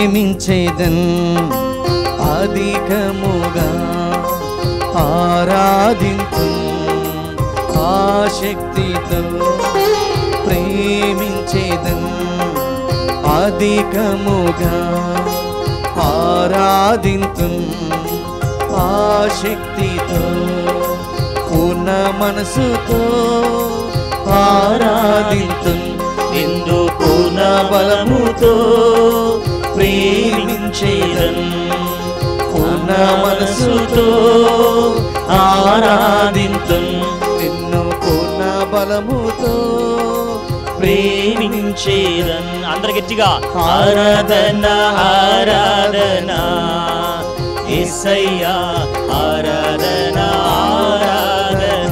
ప్రేమించేదన్ అధికముగా ఆరాధింతు ఆశక్తితో ప్రేమించేదన్ అధికముగా ఆరాధింతు ఆశక్తితో పూర్ణ మనసుతో ఆరాధింతు నిందు పూర్ణ బలముతో ప్రేమించేదన్ పూర్ణ మనసుతో ఆరాధింతు నిన్ను పూర్ణ బలముతో ప్రేమించేదన్ అందరు గట్టిగా ఆరాధన ఆరాధన ఏసయ్యా ఆరాధన ఆరాధన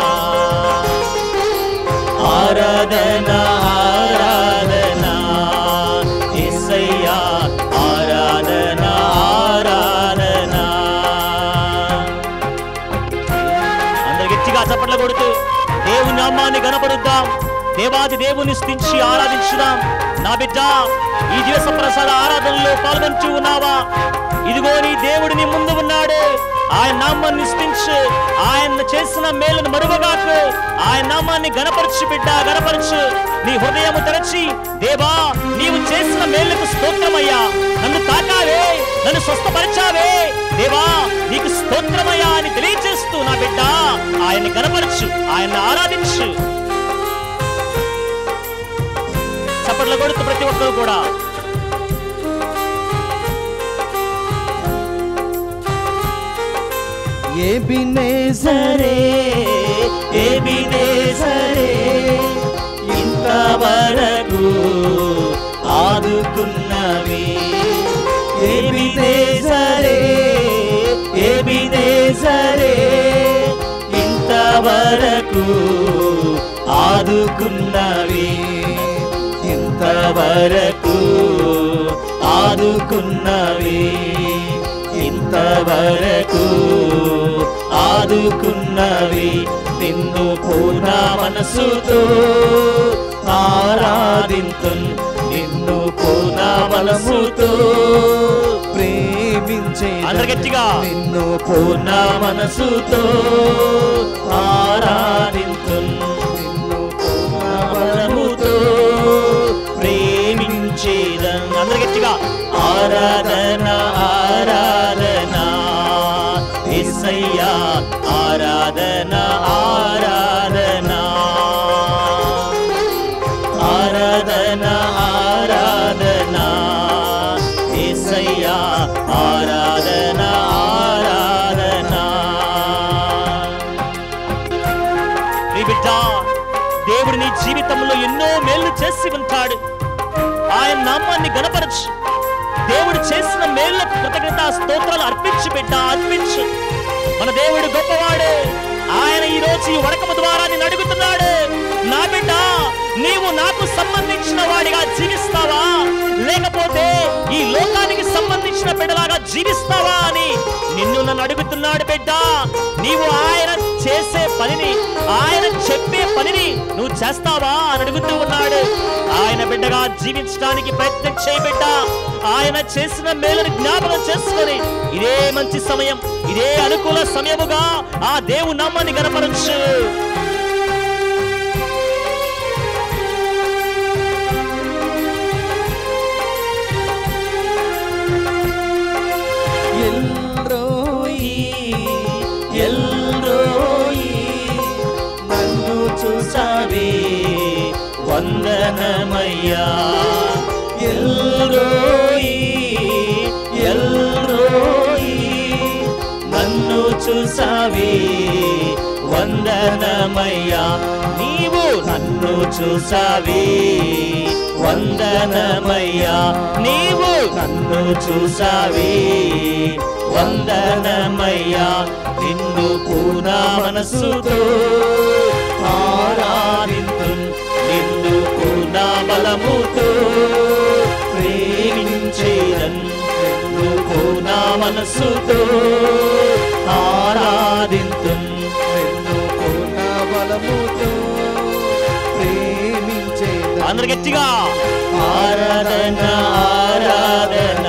ఆరాధన ఆరాధన ఏసయ్యా ఆరాధన ఆరాధన అందరు గట్టిగా చప్పట్లు కొడుతూ దేవుని నామాన్ని గనపడుద్దాం దేవాది దేవుని స్థించి ఆరాధించుదాం నా బిడ్డ ఈ దివస ప్రసాద ఆరాధనలో పాల్గొంటూ ఉన్నావా ఇదిగో నీ దేవుడు నీ ముందు ఉన్నాడు ఆయన నామాన్ని స్థించు ఆయన చేసిన మేలును మరువగాకు ఆయన నామాన్ని గణపరచు బిడ్డ గణపరచు నీ హృదయము తెరచి దేవా నీవు చేసిన మేలుకు స్తోత్రమయ్యా నన్ను తాకావే నన్ను స్వస్థపరిచావే దేవా నీకు స్తోత్రమయ్యా అని తెలియజేస్తూ నా బిడ్డ ఆయన్ని గణపరచు ఆయన్ని ఆరాధించు చప్పట్లు కొడుతూ ప్రతి ఒక్కరు కూడా ఎబినేజరే ఎబినేజరే ఇంతవరకు ఆదుకున్నవి ఎబినేజరే ఎబినేజరే ఇంతవరకు ఆదుకున్నవి ఇంతవరకు ఆదుకున్నవి ఇంతవరకు ఆదుకున్నవి నిన్ను పూర్ణ మనసుతో ఆరాధింతు నిన్ను పూర్ణ బలముతో ప్రేమించే అందరు గట్టిగా. నిన్ను పూర్ణ మనసుతో ఆరాధింతు నిన్ను పూర్ణ బలముతో ప్రేమించేదం అందరు గట్టిగా ఆరాధన ఆరాధన ఎస్సయ్యా ఆరాధన ఆరాధన ఆరాధన ఆరాధన ఎస్సయ్యా ఆరాధన ఆరాధన నీ బిడ్డ దేవుడు నీ జీవితంలో ఎన్నో మేళ్లు చేసి ఉంటాడు ఆయన నామాన్ని గణపరచు దేవుడు చేసిన మేళ్లకు కృతజ్ఞత స్తోత్రాలు అర్పించు బిడ్డ అర్పించు మన దేవుడు గొప్పవాడు ఆయన ఈ రోజు ఈ వరకము ద్వారా నిన్ను అడుగుతున్నాడు నా బిడ్డ నీవు నాకు సంబంధించిన వాడిగా జీవిస్తావా లేకపోతే ఈ లోకానికి సంబంధించిన బిడ్డలాగా జీవిస్తావా అని నిన్ను నన్ను అడుగుతున్నాడు బిడ్డ నీవు ఆయన చేసే పనిని ఆయన చెప్పే పనిని నువ్వు చేస్తావా అని అడుగుతూ ఉన్నాడు ఆయన బిడ్డగా జీవించడానికి ప్రయత్నం చేయి బిడ్డ ఆయన చేసిన మేలుని జ్ఞాపకం చేసుకొని ఇదే మంచి సమయం ఇదే అనుకూల సమయముగా ఆ దేవు నామాన్ని గనపరచు ఎల్రోయి ఎల్రోయి నన్ను చూసావే వందనమయ్యా ఎల్రోయి ఎల్రోయి నన్ను చూసావే వందనమయ్యా నీవు నన్ను చూసావే వందనమయ్యా నీవు నన్ను చూసావే వందనమయ్యా నిన్ను పూర్ణ మనసుతో ఆరాధింతు నిన్ను పూర్ణ బలముతో ప్రేమించేదన్ నిన్ను పూర్ణ మనసుతో ఆరాధింతు నిన్ను పూర్ణ బలముతో ప్రేమించేదా అందరు గట్టిగా ఆరాధన ఆరాధన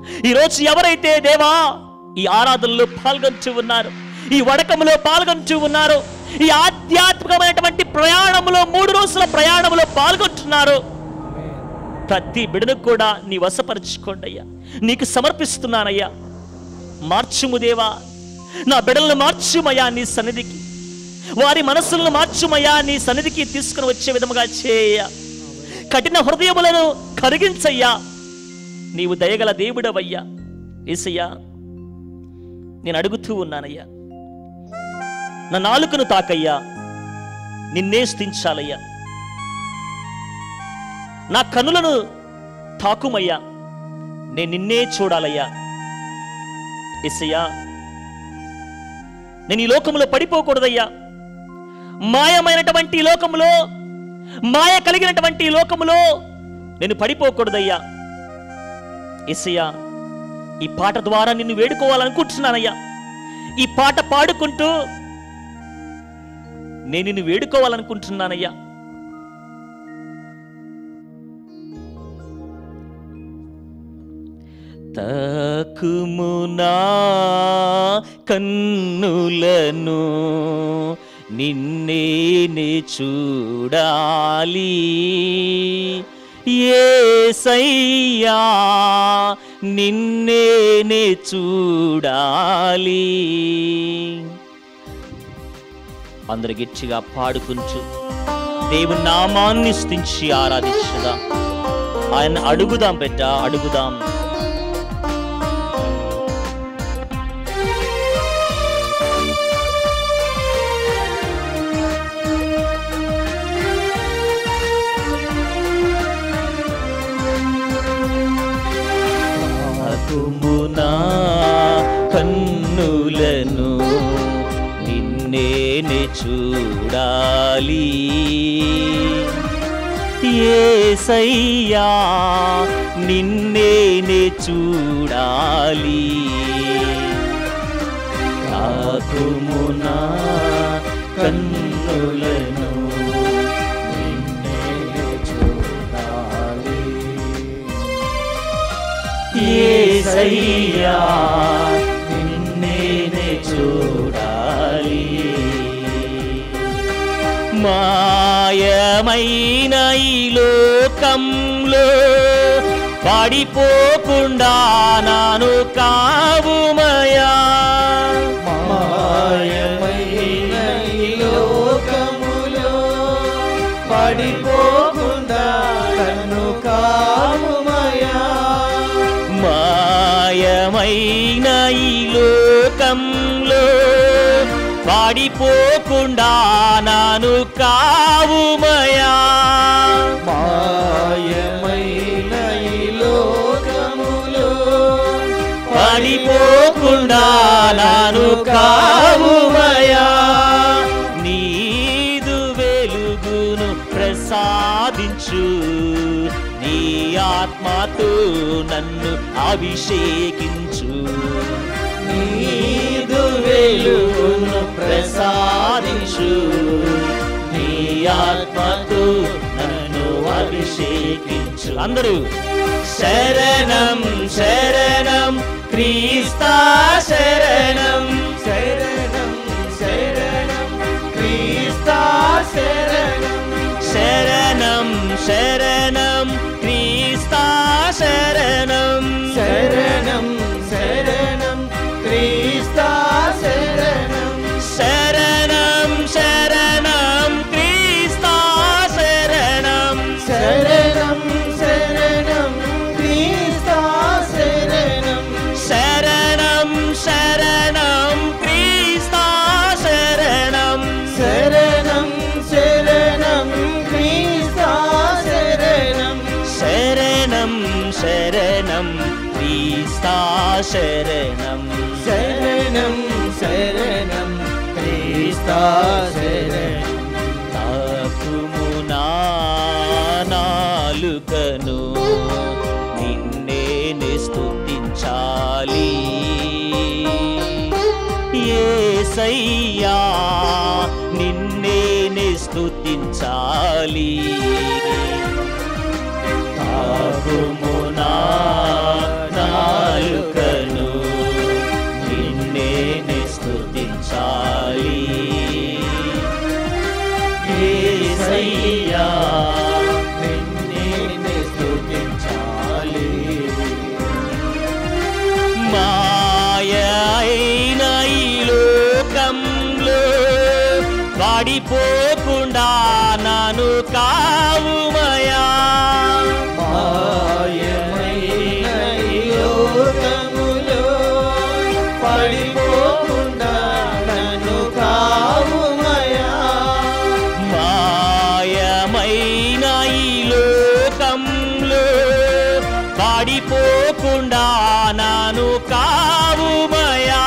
ఈరోజు ఎవరైతే దేవా ఈ ఆరాధనలో పాల్గొంటూ ఉన్నారు ఈ వడకములో పాల్గొంటూ ఉన్నారు ఈ ఆధ్యాత్మికమైనటువంటి ప్రయాణంలో మూడు రోజుల ప్రయాణంలో పాల్గొంటున్నారు ప్రతి బిడను కూడా నీ వశపరుచుకోండి అయ్యా నీకు సమర్పిస్తున్నానయ్యా మార్చుము దేవా నా బిడలను మార్చుమయ్యా నీ సన్నిధికి వారి మనస్సులను మార్చుమయ్యా నీ సన్నిధికి తీసుకుని వచ్చే విధముగా చేయ కఠిన హృదయములను కరిగించయ్యా నీవు దయగల దేవుడవయ్యా ఏసయ్యా నేను అడుగుతూ ఉన్నానయ్యా నా నాలుకను తాకయ్యా నిన్నే స్థించాలయ్యా నా కనులను తాకుమయ్యా నేను నిన్నే చూడాలయ్యా ఎస్సయ్యా నేను ఈ లోకంలో పడిపోకూడదయ్యా మాయమైనటువంటి ఈ లోకములో మాయ కలిగినటువంటి ఈ లోకములో నేను పడిపోకూడదయ్యా ఎస్సయ్యా ఈ పాట ద్వారా నిన్ను వేడుకోవాలనుకుంటున్నానయ్యా ఈ పాట పాడుకుంటూ నేను నిన్ను వేడుకోవాలనుకుంటున్నానయ్యా తాకుమునా కన్నులను నిన్నేనే చూడాలి ఏసయ్యా నిన్నేనే చూడాలి అందరు గట్టిగా పాడుకుంటూ దేవుని నామాన్ని స్థించి ఆరాధించుదాం ఆయన అడుగుదాం బిడ్డ అడుగుదాం ఆకుమునా కన్నులను నిన్నేనే చూడాలి ఏసయ్యా నిన్నేనే చూడాలి ఆకుమునా కన్నులను నిన్నేనే చూడాలి ఏసయ్యా నిన్నేనే చూడాలి మాయమైన ఈ లోకంలో పడిపోకుండా నాను కావుమయా మాయమైన ఈ లోకములో పడిపోకుండా కన్ను కాముమయా మాయమైన ఈ లోకంలో పాడిపోకుండా నాను కావుమయా మాయమైన ఈ లోకములో పడిపోకుండా నాను కావుమయా నీదు వెలుగును ప్రసాదించు నీ ఆత్మతో నన్ను అభిషేకించు నీదు వెలుగును ప్రసాదించు నీ ఆత్మతో నన్ను అభిషేకించు అందరూ శరణం శరణం క్రీస్తా శరణం శరణం శరణం క్రీస్తా శరణం శరణం శరణం క్రీస్తా శరణం శరణం శరణం క్రీస్తా శరణం శరణం శరణం క్రీస్తా శరణం శరణం శరణం క్రీస్తా శరణం శరణం శరణం క్రీస్తా శరణం శరణం శరణం క్రీస్తా శరణం శరణం శరణం క్రీస్తా శరణం శరణం శరణం క్రీస్తా శరణం తాకుమునా నాలుకను నిన్నే స్తుతించాలి ఏసయ్యా నిన్నే స్తుతించాలి తాకుమునా నాలుకను పాడిపోకుండా నన్ను కావుమయా మాయమైన ఈ లోకములో పడిపోకుండా నన్ను కావుమయా మాయమైన ఈ లోకంలో పాడిపోకుండా నన్ను కావుమయా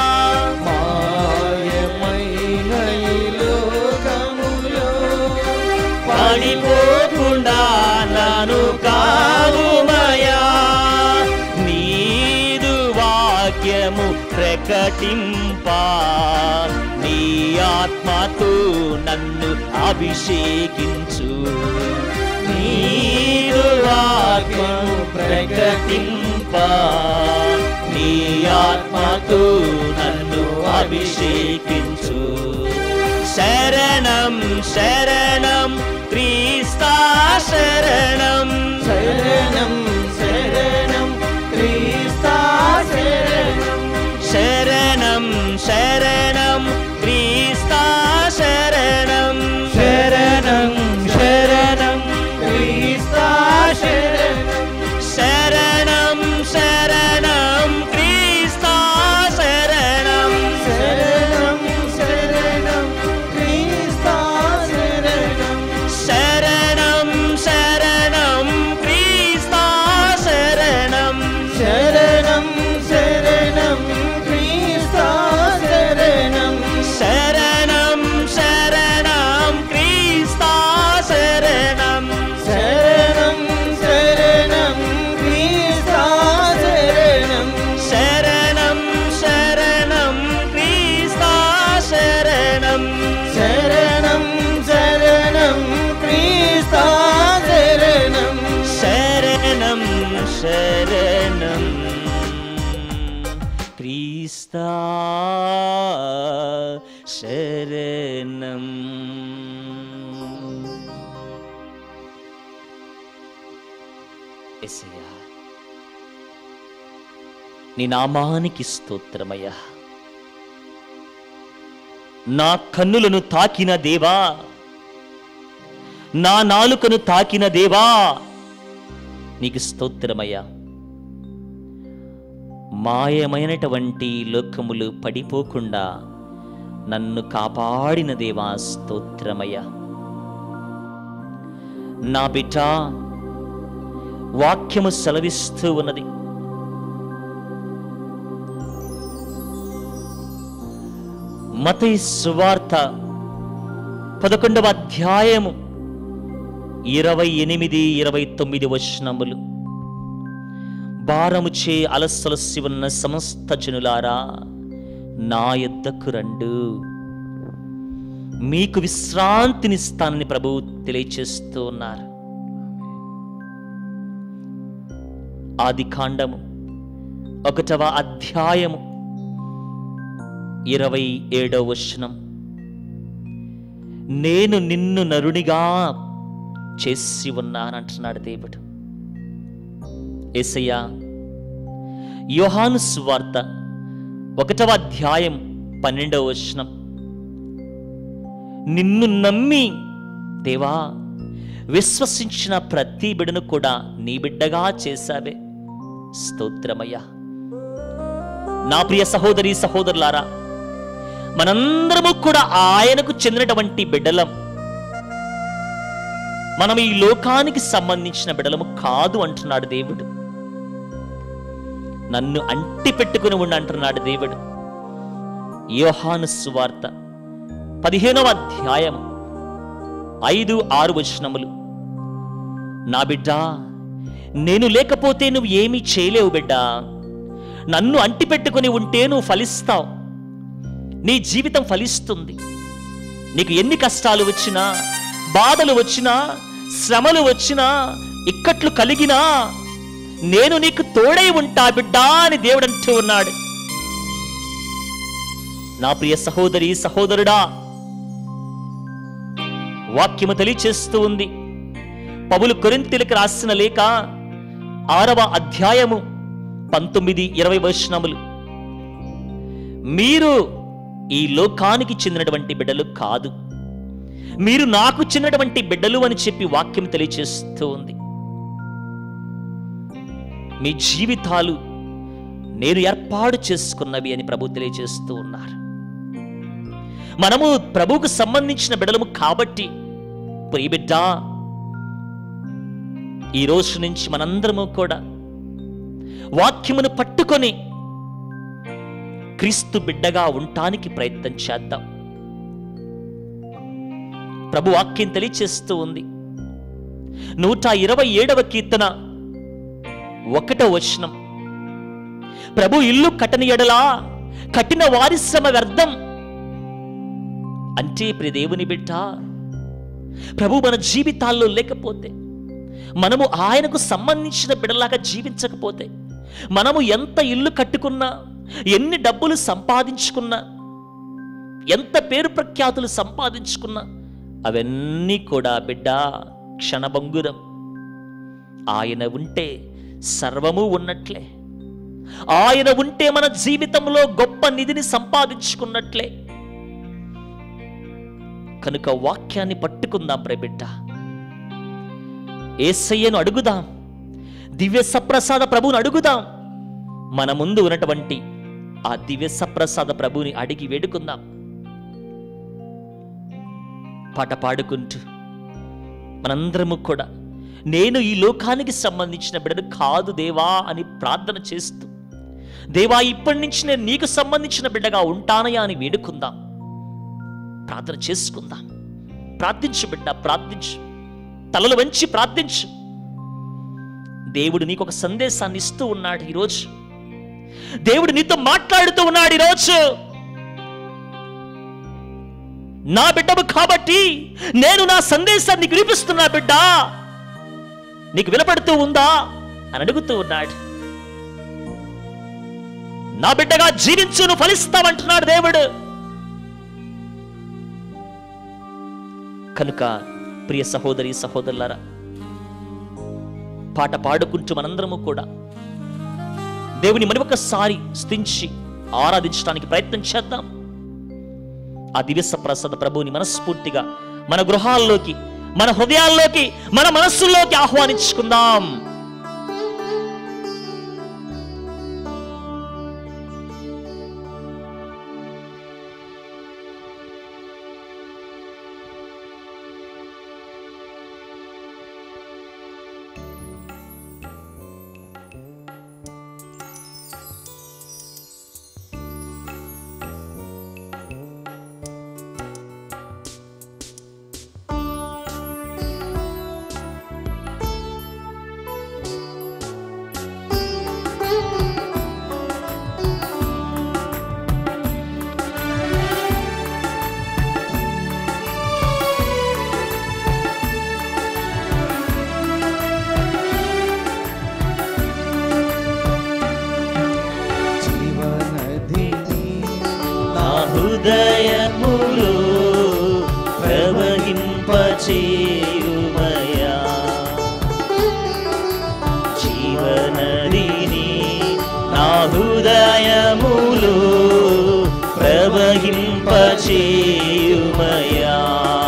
మాయమైన ఈ లోకములో పడిపోకుండా నన్ను కావుమయా నీదు వాక్యము ప్రకటింప నీ ఆత్మతో నన్ను అభిషేకించు నీదు వాక్యము ప్రకటింప నీ ఆత్మతో నన్ను అభిషేకించు శరణం శరణం క్రీస్తా శరణం శరణం శరణం క్రీస్తా శరణం శరణం శరణం క్రీస్తా శరణం శరణం శరణం క్రీస్తా శరణం శరణం శరణం క్రీస్తా శరణం శరణం శరణం క్రీస్తా శరణం శరణం శరణం క్రీస్తా శరణం శరణం శరణం క్రీస్తా శరణం శరణం శరణం క్రీస్తా శరణం శరణం శరణం క్రీస్తా శరణం శరణం శరణం క్రీస్తా శరణం శరణం శరణం క్రీస్తా శరణం శరణం శరణం క్రీస్తా శరణం ఎస్సయ్యా నీ నామానికి స్తోత్రమయ్యా నా కన్నులను తాకిన దేవా నా నాలుకను తాకిన దేవా నీకు స్తోత్రమయ్యా మాయమైనటువంటి లోకములు పడిపోకుండా నన్ను కాపాడిన దేవా స్తోత్రమయ్యా నా బిడ్డ వాక్యము సెలవిస్తూ ఉన్నది మతై సువార్త పదకొండవ అధ్యాయము ఇరవై ఎనిమిది ఇరవై తొమ్మిది వచనములు భారముచే అలసలసి ఉన్న సమస్త జనులారా నా యొద్దకు రండు మీకు విశ్రాంతినిస్తానని ప్రభువు తెలియచేస్తూ ఉన్నారు ఆది కాండము ఒకటవ అధ్యాయము ఇరవై ఏడవ వచనం నేను నిన్ను నరునిగా చేసి ఉన్నానంటున్నాడు దేవుడు ఏసయ్యా యోహాను సువార్త ఒకటవ అధ్యాయం పన్నెండవ వచనం నిన్ను నమ్మి దేవా విశ్వసించిన ప్రతి బిడను కూడా నీ బిడ్డగా చేశావే స్తోత్రమయ్యా నా ప్రియ సహోదరి సహోదరులారా మనందరము కూడా ఆయనకు చెందినటువంటి బిడ్డలం మనం ఈ లోకానికి సంబంధించిన బిడ్డలము కాదు అంటున్నాడు దేవుడు నన్ను అంటి పెట్టుకుని ఉండి అంటున్నాడు దేవుడు యోహాను సువార్త పదిహేనవ అధ్యాయం ఐదు ఆరు వచనములు నా బిడ్డ నేను లేకపోతే నువ్వు ఏమీ చేయలేవు బిడ్డా నన్ను అంటిపెట్టుకుని ఉంటే నువ్వు ఫలిస్తావు నీ జీవితం ఫలిస్తుంది నీకు ఎన్ని కష్టాలు వచ్చినా బాధలు వచ్చినా శ్రమలు వచ్చినా ఇక్కట్లు కలిగినా నేను నీకు తోడై ఉంటా బిడ్డా అని దేవుడు అంటూ ఉన్నాడు నా ప్రియ సహోదరి సహోదరుడా వాక్యము తెలియచేస్తూ ఉంది పౌలు కొరింతలకు రాసిన లేఖ ఆరవ అధ్యాయము పంతొమ్మిది ఇరవై వచనములు మీరు ఈ లోకానికి చెందినటువంటి బిడ్డలు కాదు మీరు నాకు చిన్నటువంటి బిడ్డలు అని చెప్పి వాక్యం తెలియచేస్తూ ఉంది మీ జీవితాలు నేను ఏర్పాటు చేసుకున్నవి అని ప్రభు తెలియజేస్తూ ఉన్నారు మనము ప్రభువుకు సంబంధించిన బిడలము కాబట్టి ప్రియ బిడ్డ ఈ రోజు నుంచి మనందరము కూడా వాక్యమును పట్టుకొని క్రీస్తు బిడ్డగా ఉండటానికి ప్రయత్నం చేద్దాం ప్రభు వాక్యం తెలియచేస్తూ ఉంది నూట ఇరవై ఏడవ కీర్తన ఒకటో వచనం ప్రభు ఇల్లు కట్టని ఎడలా కట్టిన వారి శ్రమ వ్యర్థం అంటే ప్రియ దేవుని బిడ్డ ప్రభు మన జీవితాల్లో లేకపోతే మనము ఆయనకు సంబంధించిన బిడలాగా జీవించకపోతే మనము ఎంత ఇల్లు కట్టుకున్నా ఎన్ని డబ్బులు సంపాదించుకున్నా ఎంత పేరు ప్రఖ్యాతులు సంపాదించుకున్నా అవన్నీ కూడా బిడ్డ క్షణభంగురం ఆయన ఉంటే సర్వము ఉన్నట్లే ఆయన ఉంటే మన జీవితంలో గొప్ప నిధిని సంపాదించుకున్నట్లే కనుక వాక్యాన్ని పట్టుకుందాం ప్రేబిడ్డ ఏసయ్యను అడుగుదాం దివ్య సప్రసాద ప్రభువుని అడుగుదాం మన ముందు ఉన్నటువంటి ఆ దివ్య సప్రసాద ప్రభుని అడిగి వేడుకుందాం పాట పాడుకుంటూ మనందరము కూడా నేను ఈ లోకానికి సంబంధించిన బిడ్డను కాదు దేవా అని ప్రార్థన చేస్తూ దేవా ఇప్పటి నుంచి నేను నీకు సంబంధించిన బిడ్డగా ఉంటానయా అని వేడుకుందాం ప్రార్థన చేసుకుందాం ప్రార్థించు బిడ్డ ప్రార్థించు తలలు వంచి ప్రార్థించు దేవుడు నీకు ఒక సందేశాన్ని ఇస్తూ ఉన్నాడు ఈరోజు దేవుడు నీతో మాట్లాడుతూ ఉన్నాడు ఈరోజు నా బిడ్డము కాబట్టి నేను నా సందేశాన్ని వినిపిస్తున్నా బిడ్డ నీకు వినపడుతూ ఉందా అని అడుగుతూ ఉన్నాడు నా బిడ్డగా జీవించు నువ్వు ఫలిస్తావంటున్నాడు దేవుడు కనుక ప్రియ సహోదరి సహోదరులారా పాట పాడుకుంటూ మనందరము కూడా దేవుని మరి ఒకసారి స్థించి ఆరాధించడానికి ప్రయత్నం చేద్దాం ఆ దివ్యస ప్రసాద ప్రభువుని మనస్ఫూర్తిగా మన గృహాల్లోకి మన హృదయాల్లోకి మన మనస్సుల్లోకి ఆహ్వానించుకుందాం జీవనదిని నా హృదయములో ప్రవహింపచేయుమయా జీవనదిని నా హృదయములో ప్రవహింపచేయుమయా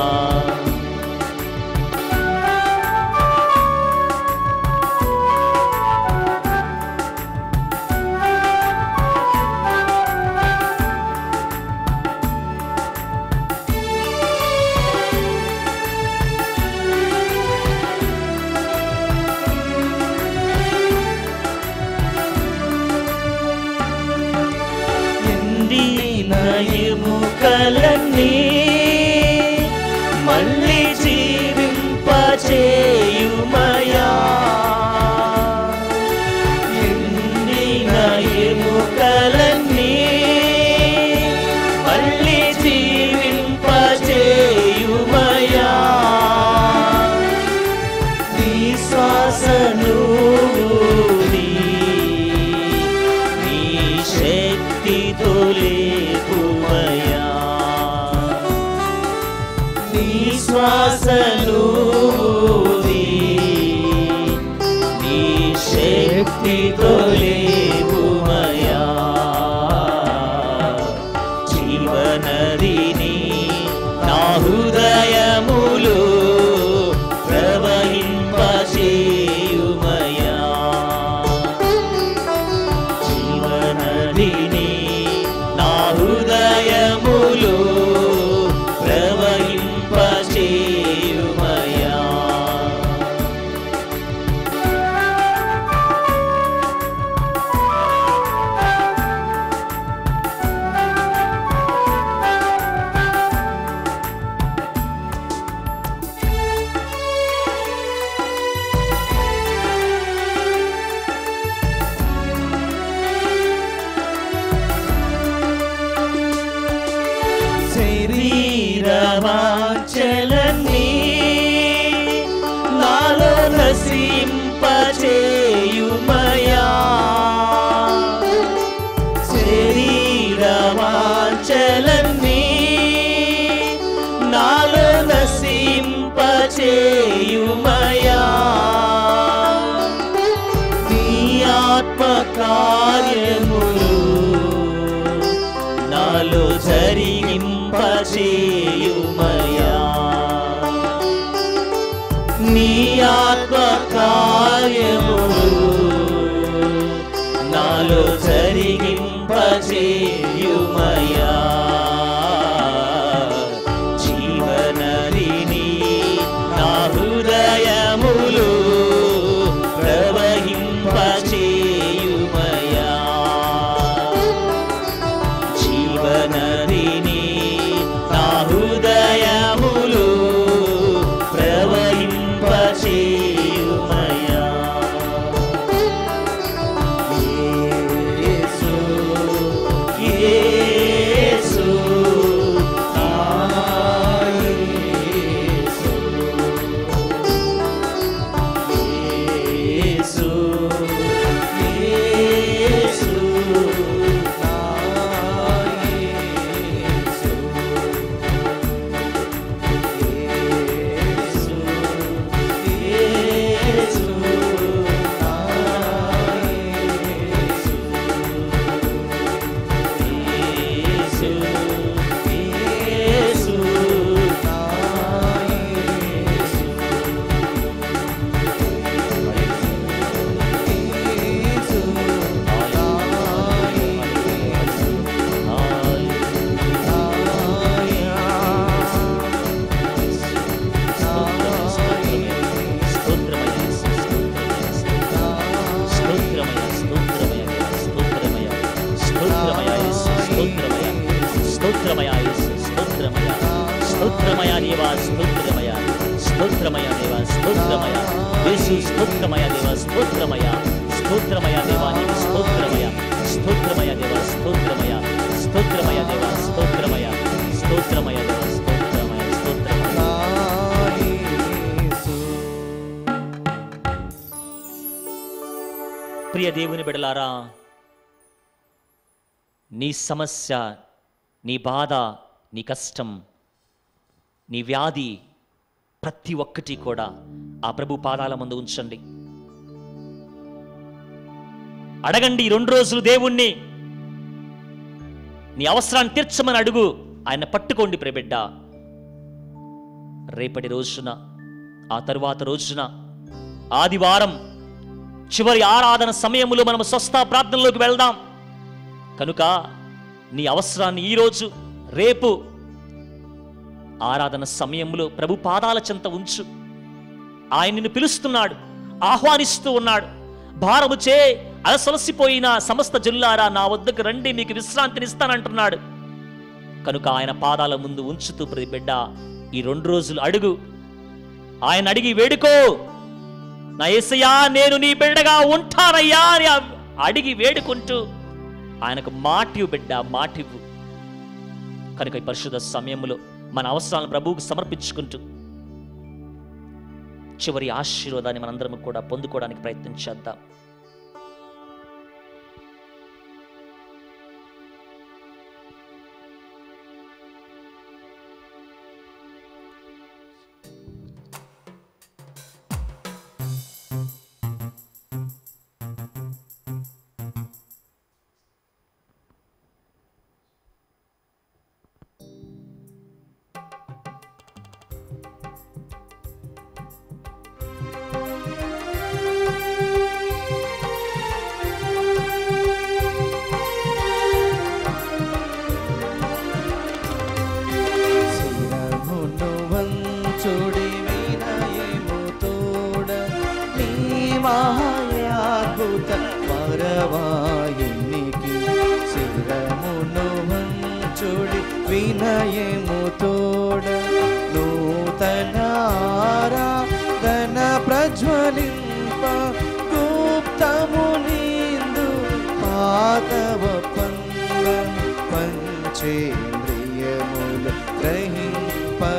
ఎండిన ఎముకలన్నీ మళ్ళీ జీవింపచేయుమయా ఎండిన ఎముకలన్నీ మళ్ళీ జీవింపచేయుమయా నీ శ్వాసను నీ నీ శక్తితో లేపుమయా నీ శ్వాసను నీ శక్తితో లేపుమయా జీవనదిని నా హృదయ వాంఛలన్నీ నాలో నశింపచేయుమయా శరీర వాంఛలన్నీ నాలో నశింపచేయుమయా నీ ఆత్మ కార్యములు నాలో జరిగింపచేయుమయా నీ ఆత్మ కార్యములు నాలో జరిగింపచేయుమయా జీవనదిని నా హృదయములు ప్రవహింపచేయుమయా జీవనదిని నా హృదయములు ప్రవహింపచేయుమయా యేసు యేసు ఆ యేసు యేసు యేసు ఆ యేసు యేసు యేసు ఆ యేసు యేసు యేసు ఆ యేసు స్తోత్రమయ దేవా స్తోత్రమయ స్తోత్రమయ దేవా స్తోత్రమయ యేసు స్తోత్రమయ దేవా స్తోత్రమయ స్తోత్రమయ దేవా నీకు స్తోత్రమయ స్తోత్రమయ దేవా స్తోత్రమయ స్తోత్రమయ దేవా స్తోత్రమయ స్తోత్రమయ దేవా స్తోత్రమయ స్తోత్రమయ ప్రియ దేవుని బిడలారా నీ సమస్య నీ బాధ నీ కష్టం నీ వ్యాధి ప్రతి ఒక్కటి కూడా ఆ ప్రభు పాదాల ముందు ఉంచండి అడగండి ఈ రెండు రోజులు దేవుణ్ణి నీ అవసరాన్ని తీర్చమని అడుగు ఆయన పట్టుకోండి ప్రేబిడ్డ రేపటి రోజున ఆ తరువాత రోజున ఆదివారం చివరి ఆరాధన సమయములో మనం స్వస్థ ప్రార్థనలోకి వెళ్దాం కనుక నీ అవసరాన్ని ఈరోజు రేపు ఆరాధన సమయంలో ప్రభు పాదాల చెంత ఉంచు ఆయన నిన్ను పిలుస్తున్నాడు ఆహ్వానిస్తూ ఉన్నాడు భారము చే అలసలసిపోయిన సమస్త జిల్లారా నా వద్దకు రండి మీకు విశ్రాంతినిస్తానంటున్నాడు కనుక ఆయన పాదాల ముందు ఉంచుతూ ప్రతి బిడ్డ ఈ రెండు రోజులు అడుగు ఆయన అడిగి వేడుకో నా యేసయ్యా నేను నీ బిడ్డగా ఉంటానయ్యా అని అడిగి వేడుకుంటూ ఆయనకు మాటివు బిడ్డ మాటివు కనుక ఈ పరిశుద్ధ సమయంలో మన అవసరాలను ప్రభువుకు సమర్పించుకుంటూ చివరి ఆశీర్వాదాన్ని మనందరం కూడా పొందుకోవడానికి ప్రయత్నం చేద్దాం శిరమును వంచుడి వినయము తోడ నీ మహాయాద్భుత వరవాయునికి శిరమును వంచుడి వినయము తోడ నూతన ఆరాధన ప్రజ్వలింప గుప్తము నిందు పాతవ పంగ పంచేంద్రియములు గ్రహింప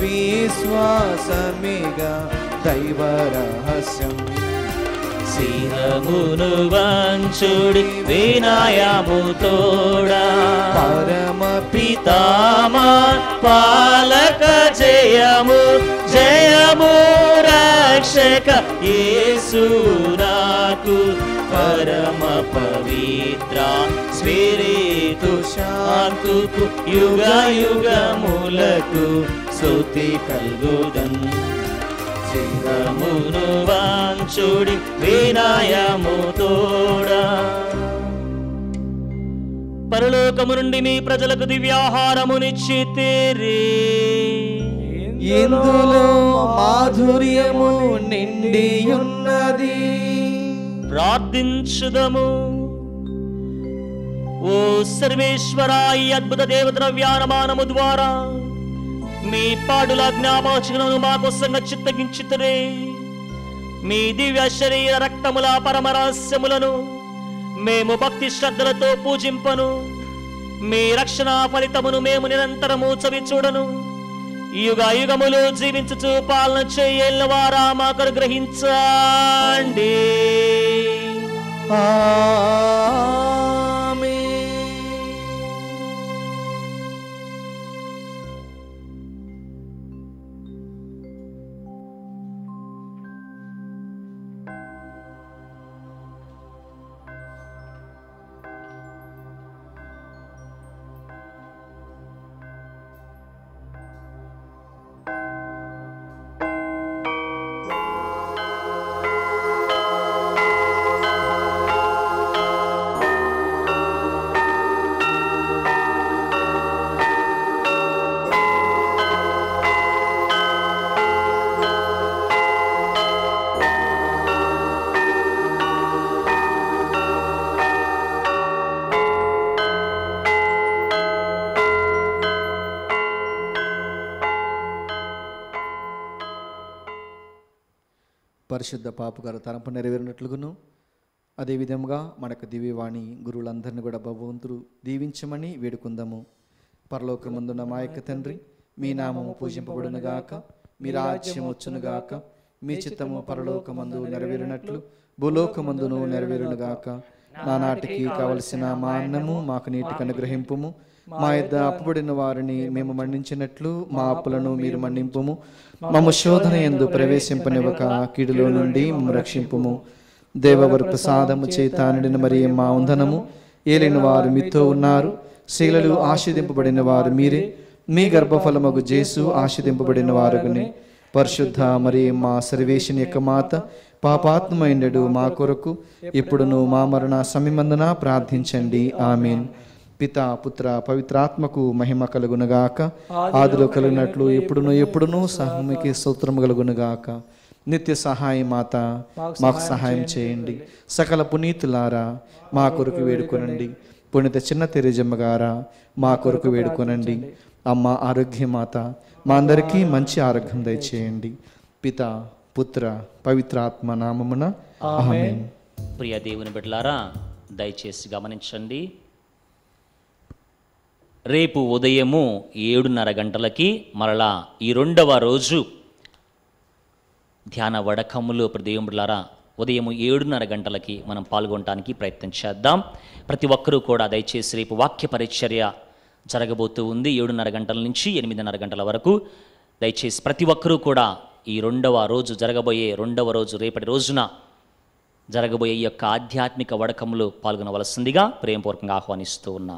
విశ్వాసమేగా దైవ రహస్యం శిరమును వంచుడి వినాయము తోడా పరమ పితామా పాలక జయము జయము రక్షక యేసు నాకు పరమ పవిత్ర స్పిరితు శాంతుకు యుగ యుగములకు స్తుతి కల్గుదన్ శిరమును వాంచుడి వినాయము తోడా పరలోకము నుండి మీ ప్రజలకు దివ్యాహారమునిచ్చితేరే ఇందులో మాధుర్యము నిండి ఉన్నది ప్రార్థించుదము ఓ సర్వేశ్వర ఈ అద్భుత దేవ ద్రవ్యానమానము ద్వారా మీ పాడుల జ్ఞాపకను మా కోసం చిత్తగించితురే మీ దివ్య శరీర రక్తముల పరమరహస్యములను మేము భక్తి శ్రద్ధలతో పూజింపను మీ రక్షణ ఫలితమును మేము నిరంతరము చవి చూడను యుగ యుగములు జీవించుచు పాలన చేయల వారా మాకు గ్రహించండి పరిశుద్ధ పాపగారు తరంపు నెరవేరినట్లుగాను అదేవిధంగా మనకు దివ్యవాణి గురువులందరినీ కూడా భగవంతుడు దీవించమని వేడుకుందాము పరలోకమందున్న మా యొక్క తండ్రి మీ నామము పూజింపబడునుగాక మీ రాజ్యం వచ్చునుగాక మీ చిత్తము పరలోకమందు నెరవేరినట్లు భూలోకమందును నెరవేరునుగాక నానాటికి కావలసిన మా అన్నము మాకు నీటికి అనుగ్రహింపుము మా యొద్ద అప్పుబడిన వారిని మేము మన్నించినట్లు మా అప్పులను మీరు మన్నింపుము మమ్మ శోధన ఎందు ప్రవేశింపనివ్వక కీడులో నుండి మమ్మ రక్షింపుము దేవవర ప్రసాదము చేత నిండిన మరి మా ఉందనము ఏలిన వారు మీతో ఉన్నారు శీలలు ఆశీదింపబడిన వారు మీరే మీ గర్భఫలమగు జేసు ఆశీదింపబడిన వారుగుని పరిశుద్ధ మరి మా సర్వేషన్ యొక్క మాత పాపాత్మైండడు మా కొరకు ఇప్పుడును మా మరణ సమయమందున ప్రార్థించండి ఆమెన్ పిత పుత్ర పవిత్రాత్మకు మహిమ కలుగునుగాక ఆదిలో కలిగినట్లు ఎప్పుడును ఎప్పుడును సహమికి స్తోత్రము కలుగునుగాక నిత్య సహాయం మాత మాకు సహాయం చేయండి సకల పునీతులారా మా కొరకు వేడుకొనండి పుణిత చిన్న తెరిజమ్మ గారా మా కొరకు వేడుకొనండి అమ్మ ఆరోగ్యమాత మా అందరికీ మంచి ఆరోగ్యం దయచేయండి పిత పుత్ర పవిత్రాత్మ నామమున ఆమేన్ ప్రియ దేవుని బిడ్డలారా దయచేసి గమనించండి రేపు ఉదయము ఏడున్నర గంటలకి మరలా ఈ రెండవ రోజు ధ్యాన వడకములు దేవుని బిడ్డలారా ఉదయం ఏడున్నర గంటలకి మనం పాల్గొనడానికి ప్రయత్నం చేద్దాం ప్రతి ఒక్కరూ కూడా దయచేసి రేపు వాక్య పరిచర్య జరగబోతూ ఉంది ఏడున్నర గంటల నుంచి ఎనిమిదిన్నర గంటల వరకు దయచేసి ప్రతి ఒక్కరూ కూడా ఈ రెండవ రోజు జరగబోయే రెండవ రోజు రేపటి రోజున జరగబోయే ఈ యొక్క ఆధ్యాత్మిక వడకములు పాల్గొనవలసిందిగా ప్రేమపూర్వకంగా ఆహ్వానిస్తూ ఉన్నాం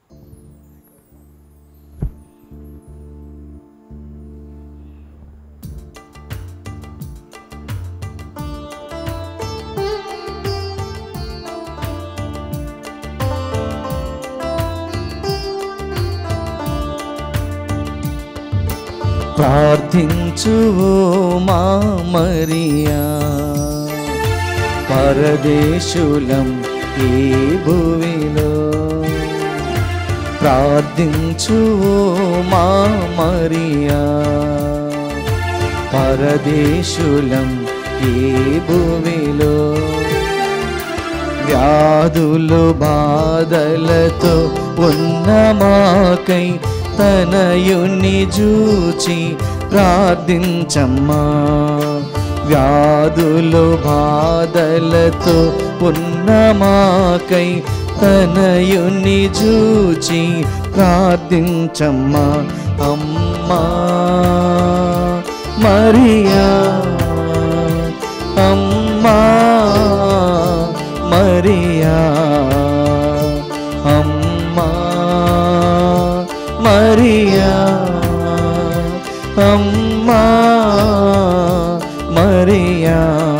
ప్రార్థించు ఓ మా మరియా పరదేశులం ఈ భూమిలో ప్రార్థించు ఓ మా మరియా పరదేశులం ఈ భూమిలో వ్యాధులు బాధలతో ఉన్న మాకై తనయుని జూచి ప్రార్థించమ్మా వ్యాధులు బాధలతో ఉన్న మాకై తనయుని చూచి ప్రార్థించమ్మా అమ్మా మరియా అమ్మా మరియా అమ్మా మరియా అమ్మా మరియా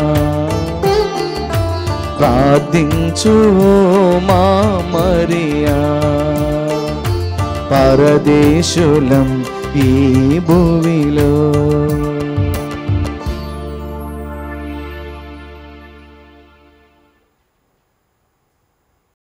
ప్రార్థించు మా మరియా పరదేశులం ఈ భూమిలో